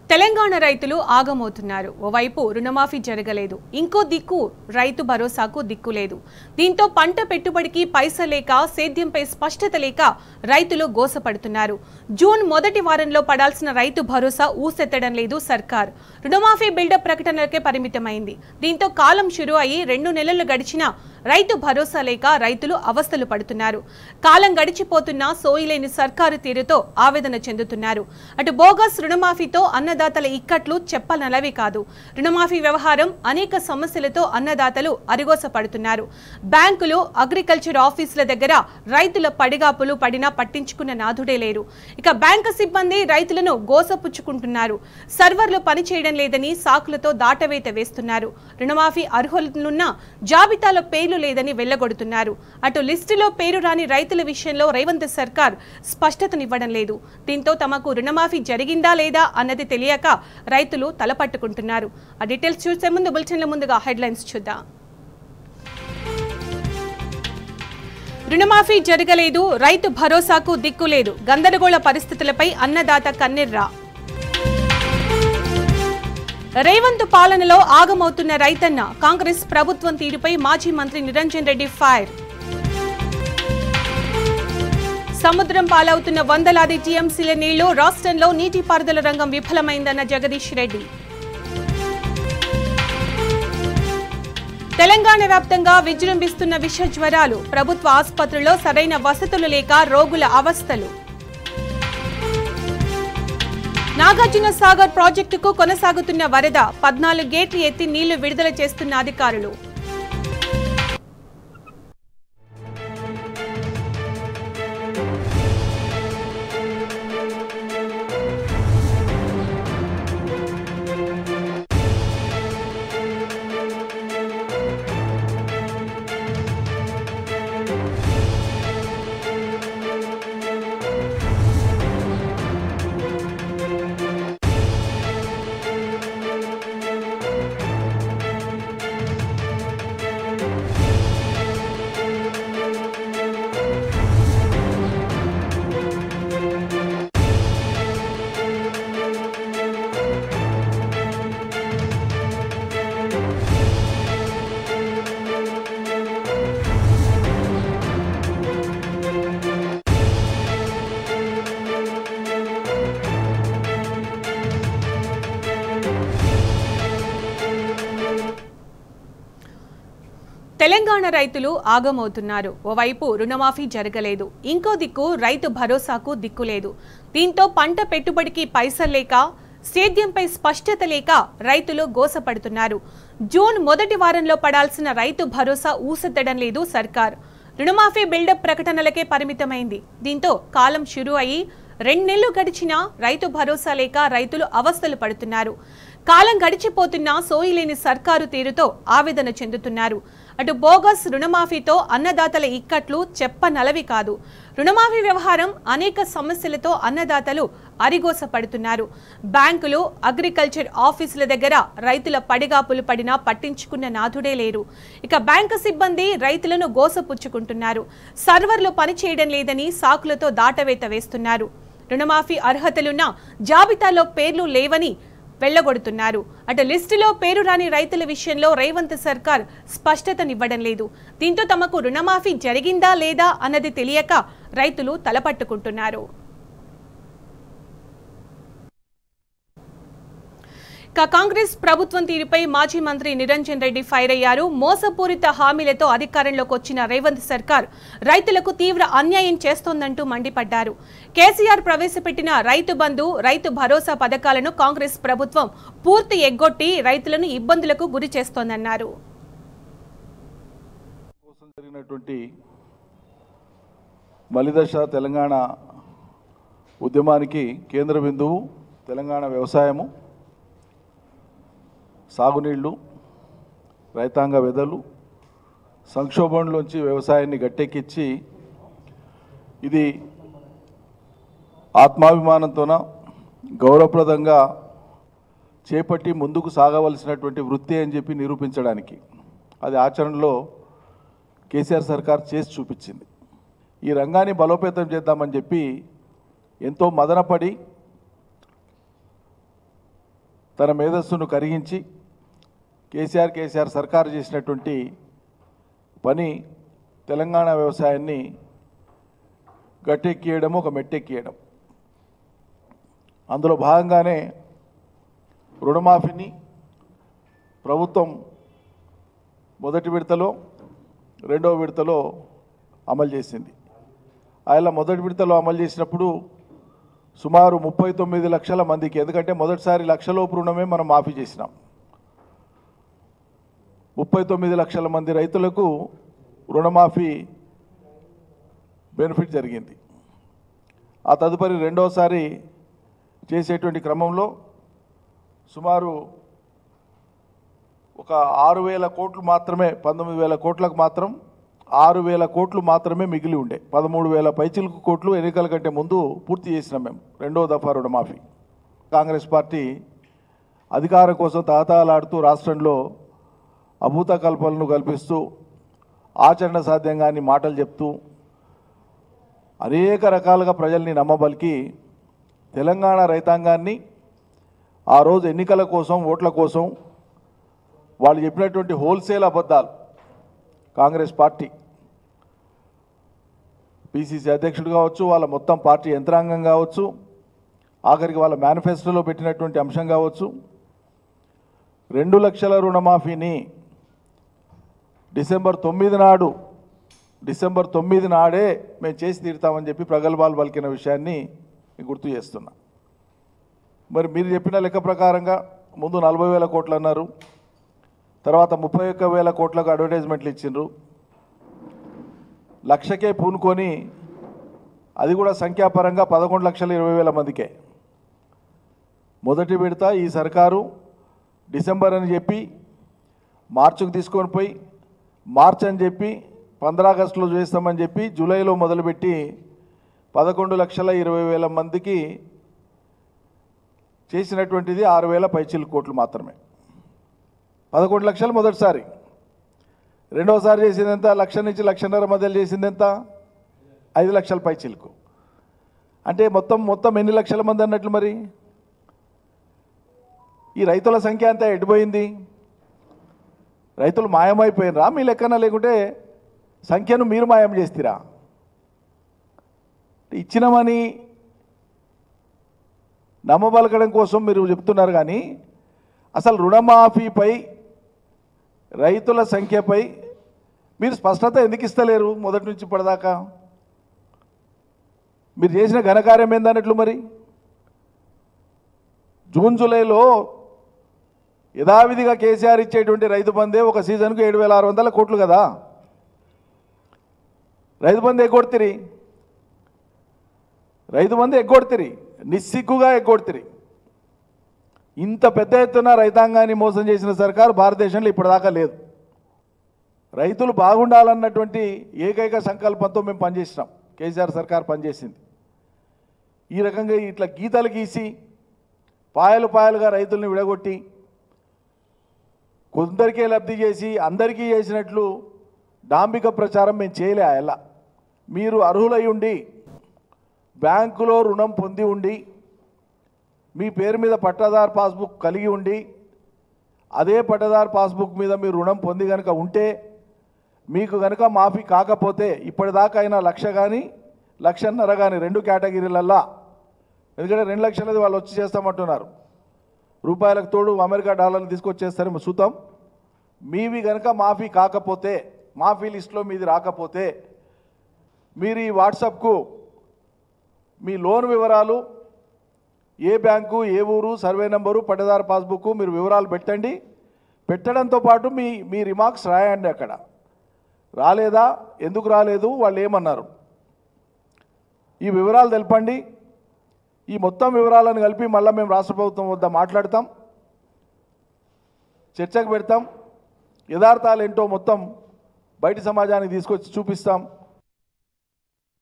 తెలంగాణ రైతులు ఆగమవుతున్నారు ఓవైపు రుణమాఫీ జరగలేదు ఇంకో దిక్కు రైతు భరోసాకు దిక్కు లేదు దీంతో పంట పెట్టుబడికి పైస లేక సేద్యంపై స్పష్టత లేక రైతులు గోసపడుతున్నారు జూన్ మొదటి వారంలో పడాల్సిన రైతు భరోసా ఊసెత్తడం లేదు సర్కార్ రుణమాఫీ బిల్డప్ ప్రకటనలకే పరిమితమైంది దీంతో కాలం షురు అయ్యి రెండు నెలలు గడిచినా రైతు భరోసా లేక రైతులు అవస్థలు పడుతున్నారు కాలం గడిచిపోతున్నా సోయిలేని సర్కారు తీరుతో ఆవేదన చెందుతున్నారు అటు బోగస్ రుణమాఫీతో అన్నదాతల ఇక్కట్లు చెప్పనలవి కాదు రుణమాఫీ వ్యవహారం అనేక సమస్యలతో అన్నదాతలు అరిగోస పడుతున్నారు బ్యాంకులు అగ్రికల్చర్ ఆఫీసుల దగ్గర రైతుల పడిగాపులు పడినా పట్టించుకున్న నాథుడే లేరు ఇక బ్యాంకు సిబ్బంది రైతులను గోసపుచ్చుకుంటున్నారు సర్వర్లు పనిచేయడం లేదని సాకులతో దాటవేత వేస్తున్నారు రుణమాఫీ అర్హులున్న జాబితాలో పేర్లు లేదని వెళ్లగొడుతున్నారు అటు లిస్టులో పేరు రాని రైతుల విషయంలో రేవంత్ సర్కార్ స్పష్టతనివ్వడం లేదు దీంతో తమకు రుణమాఫీ జరిగిందా లేదా అన్నది తెలియక రైతులు తలపట్టుకుంటున్నారు ఆ డీటెయిల్స్ చూసే ముందు బులెటిన్ల ముందుగా హెడ్లైన్స్ చూద్దాం రుణమాఫీ జరగలేదు రైతు భరోసాకు దిక్కులేదు గందరగోళ పరిస్థితులపై అన్నదాత కన్నెర్రా రేవంత్ పాలనలో ఆగమవుతున్న రైతన్న కాంగ్రెస్ ప్రభుత్వం తీరుపై మాజీ మంత్రి నిరంజన్ రెడ్డి ఫైర్ సముద్రం పాలవుతున్న వందలాది టీఎంసీల నీళ్లు రాష్ట్రంలో నీటిపారుదల రంగం విఫలమైందన్న జగదీష్ రెడ్డి తెలంగాణ వ్యాప్తంగా విజృంభిస్తున్న విష జ్వరాలు ప్రభుత్వ ఆసుపత్రుల్లో సరైన వసతులు లేక రోగుల అవస్థలు నాగార్జున సాగర్ ప్రాజెక్టుకు కొనసాగుతున్న వరద పద్నాలుగు గేట్లు ఎత్తి నీళ్లు విడుదల చేస్తున్న అధికారులు తెలంగాణ రైతులు ఆగమవుతున్నారు ఓవైపు రుణమాఫీ జరగలేదు ఇంకో దిక్కు రైతు భరోసాకు దిక్కు లేదు దీంతో పంట పెట్టుబడికి పైసలు లేక సేద్యంపై స్పష్టత లేక రైతులు గోసపడుతున్నారు జూన్ మొదటి వారంలో పడాల్సిన రైతు భరోసా ఊసెత్తడం లేదు సర్కార్ రుణమాఫీ బిల్డప్ ప్రకటనలకే పరిమితమైంది దీంతో కాలం షురు అయి రెండెళ్లు గడిచినా రైతు భరోసా లేక రైతులు అవస్థలు పడుతున్నారు కాలం గడిచిపోతున్నా సోయిలేని సర్కారు తీరుతో ఆవేదన చెందుతున్నారు అటు బోగస్ రుణమాఫీతో అన్నదాతల ఇక్కట్లు చెప్పనలవి కాదు రుణమాఫీ వ్యవహారం అనేక సమస్యలతో అన్నదాతలు అరిగోస పడుతున్నారు బ్యాంకులు అగ్రికల్చర్ ఆఫీసుల దగ్గర రైతుల పడిగాపులు పడినా పట్టించుకున్న నాథుడే లేరు ఇక బ్యాంకు సిబ్బంది రైతులను గోసపుచ్చుకుంటున్నారు సర్వర్లు పనిచేయడం లేదని సాకులతో దాటవేత వేస్తున్నారు రుణమాఫీ అర్హతలున్న జాబితాలో పేర్లు లేవని వెళ్లగొడుతున్నారు అటు లిస్టులో పేరు రాని రైతుల విషయంలో రేవంత్ సర్కార్ స్పష్టతనివ్వడం లేదు దీంతో తమకు రుణమాఫీ జరిగిందా లేదా అన్నది తెలియక రైతులు తలపట్టుకుంటున్నారు ఇక కాంగ్రెస్ ప్రభుత్వం తీరుపై మాజీ మంత్రి నిరంజన్ రెడ్డి ఫైర్ అయ్యారు మోసపూరిత హామీలతో అధికారంలోకి వచ్చిన రేవంత్ సర్కార్ రైతులకు తీవ్ర అన్యాయం చేస్తోందంటూ మండిపడ్డారు కేసీఆర్ ప్రవేశపెట్టిన రైతు బంధు రైతు భరోసా పథకాలను కాంగ్రెస్ ప్రభుత్వం పూర్తి ఎగ్గొట్టి రైతులను ఇబ్బందులకు గురి చేస్తోందన్నారు కోసం జరిగినటువంటి మలిదశ తెలంగాణ ఉద్యమానికి కేంద్ర బిందువు తెలంగాణ వ్యవసాయము సాగునీళ్లు రైతాంగ వెదలు సంక్షోభంలోంచి వ్యవసాయాన్ని గట్టెక్కించి ఇది ఆత్మాభిమానంతోన గౌరవప్రదంగా చేపట్టి ముందుకు సాగవలసినటువంటి వృత్తి అని చెప్పి నిరూపించడానికి అది ఆచరణలో కేసీఆర్ సర్కార్ చేసి చూపించింది ఈ రంగాన్ని బలోపేతం చేద్దామని చెప్పి ఎంతో మదనపడి తన మేధస్సును కరిగించి కేసీఆర్ కేసీఆర్ సర్కారు చేసినటువంటి పని తెలంగాణ వ్యవసాయాన్ని గట్టెక్కియడం ఒక మెట్టెక్కియడం అందులో భాగంగానే రుణమాఫీని ప్రభుత్వం మొదటి విడతలో రెండవ విడతలో అమలు చేసింది ఆయన మొదటి విడతలో అమలు చేసినప్పుడు సుమారు ముప్పై తొమ్మిది లక్షల మందికి ఎందుకంటే మొదటిసారి లక్షలోపు రుణమే మనం మాఫీ చేసినాం ముప్పై తొమ్మిది లక్షల మంది రైతులకు రుణమాఫీ బెనిఫిట్ జరిగింది ఆ తదుపరి రెండోసారి చేసేటువంటి క్రమంలో సుమారు ఒక ఆరు వేల కోట్లు మాత్రమే పంతొమ్మిది వేల కోట్లకు మాత్రం ఆరు వేల కోట్లు మాత్రమే మిగిలి ఉండే పదమూడు వేల పైచిలకు కోట్లు ఎన్నికల కంటే ముందు పూర్తి చేసినాం మేము రెండో దఫా రుణమాఫీ కాంగ్రెస్ పార్టీ అధికారం కోసం తాతాలాడుతూ రాష్ట్రంలో అభూత కల్పనలు కల్పిస్తూ ఆచరణ సాధ్యంగాని మాటలు చెప్తూ అనేక రకాలుగా ప్రజల్ని నమ్మబలికి తెలంగాణ రైతాంగాన్ని ఆ రోజు ఎన్నికల కోసం ఓట్ల కోసం వాళ్ళు చెప్పినటువంటి హోల్సేల్ అబద్ధాలు కాంగ్రెస్ పార్టీ పిసిసి అధ్యక్షుడు కావచ్చు వాళ్ళ మొత్తం పార్టీ యంత్రాంగం కావచ్చు ఆఖరికి వాళ్ళ మేనిఫెస్టోలో పెట్టినటువంటి అంశం కావచ్చు రెండు లక్షల రుణమాఫీని డిసెంబర్ తొమ్మిది నాడు డిసెంబర్ తొమ్మిది నాడే మేము చేసి తీరుతామని చెప్పి ప్రగల్భాలు పలికిన విషయాన్ని మీకు గుర్తు చేస్తున్నా మరి మీరు చెప్పిన లెక్క ప్రకారంగా ముందు నలభై వేల కోట్లు అన్నారు తర్వాత ముప్పై ఒక్క వేల కోట్లకు అడ్వర్టైజ్మెంట్లు ఇచ్చిండ్రు లక్షకే పూనుకొని అది కూడా సంఖ్యాపరంగా పదకొండు లక్షల ఇరవై వేల మందికే మొదటి విడత ఈ సర్కారు డిసెంబర్ అని చెప్పి మార్చికి తీసుకొని పోయి మార్చ్ అని చెప్పి పంద్రా ఆగస్టులో చేస్తామని చెప్పి జూలైలో మొదలుపెట్టి పదకొండు లక్షల ఇరవై వేల మందికి చేసినటువంటిది ఆరు వేల పైచిల్ కోట్లు మాత్రమే పదకొండు లక్షలు మొదటిసారి రెండోసారి చేసింది ఎంత లక్ష నుంచి లక్షన్నర మధ్యలో చేసింది ఎంత ఐదు లక్షల పైచిల్కు అంటే మొత్తం మొత్తం ఎన్ని లక్షల మంది అన్నట్లు మరి ఈ రైతుల సంఖ్య అంతా ఎడిపోయింది రైతులు మాయమైపోయినరా మీ లెక్కన లేకుంటే సంఖ్యను మీరు మాయం చేస్తారా ఇచ్చినమని నమ్మబలకడం కోసం మీరు చెప్తున్నారు కానీ అసలు రుణమాఫీపై రైతుల సంఖ్యపై మీరు స్పష్టత ఎందుకు ఇస్తలేరు మొదటి నుంచి ఇప్పటిదాకా మీరు చేసిన ఘనకార్యం ఏందన్నట్లు మరి జూన్ జూలైలో యథావిధిగా కేసీఆర్ ఇచ్చేటువంటి రైతు బందే ఒక సీజన్కు ఏడు వేల ఆరు వందల కోట్లు కదా రైతు బంధు ఎగ్గొడుతిరి రైతు బంధు ఎగ్గొడుతిరి నిస్సిగ్గుగా ఎగ్గొడుతిరి ఇంత పెద్ద ఎత్తున రైతాంగాన్ని మోసం చేసిన సర్కారు భారతదేశంలో ఇప్పటిదాకా లేదు రైతులు బాగుండాలన్నటువంటి ఏకైక సంకల్పంతో మేము పనిచేసినాం కేసీఆర్ సర్కార్ పనిచేసింది ఈ రకంగా ఇట్లా గీతలు గీసి పాయలు పాయలుగా రైతుల్ని విడగొట్టి కొందరికే లబ్ధి చేసి అందరికీ చేసినట్లు డాంబిక ప్రచారం మేము చేయలే ఎలా మీరు అర్హులై ఉండి బ్యాంకులో రుణం పొంది ఉండి మీ పేరు మీద పట్టాదార్ పాస్బుక్ కలిగి ఉండి అదే పట్టాదార్ పాస్బుక్ మీద మీరు రుణం పొంది కనుక ఉంటే మీకు కనుక మాఫీ కాకపోతే ఇప్పటిదాకా అయినా లక్ష కానీ లక్షన్నర కానీ రెండు కేటగిరీలల్లా ఎందుకంటే రెండు లక్షలది వాళ్ళు వచ్చి చేస్తామంటున్నారు రూపాయలకు తోడు అమెరికా డాలర్లు తీసుకొచ్చేస్తారేమో చూద్దాం మీవి కనుక మాఫీ కాకపోతే మాఫీ లిస్టులో మీది రాకపోతే మీరు ఈ వాట్సాప్కు మీ లోన్ వివరాలు ఏ బ్యాంకు ఏ ఊరు సర్వే నెంబరు పట్టదారు పాస్బుక్ మీరు వివరాలు పెట్టండి పెట్టడంతో పాటు మీ మీ రిమార్క్స్ రాయండి అక్కడ రాలేదా ఎందుకు రాలేదు వాళ్ళు ఏమన్నారు ఈ వివరాలు తెలపండి ఈ మొత్తం వివరాలను కలిపి మళ్ళీ మేము రాష్ట్ర ప్రభుత్వం వద్ద మాట్లాడతాం చర్చకు పెడతాం యథార్థాలు ఏంటో మొత్తం బయటి సమాజానికి తీసుకొచ్చి చూపిస్తాం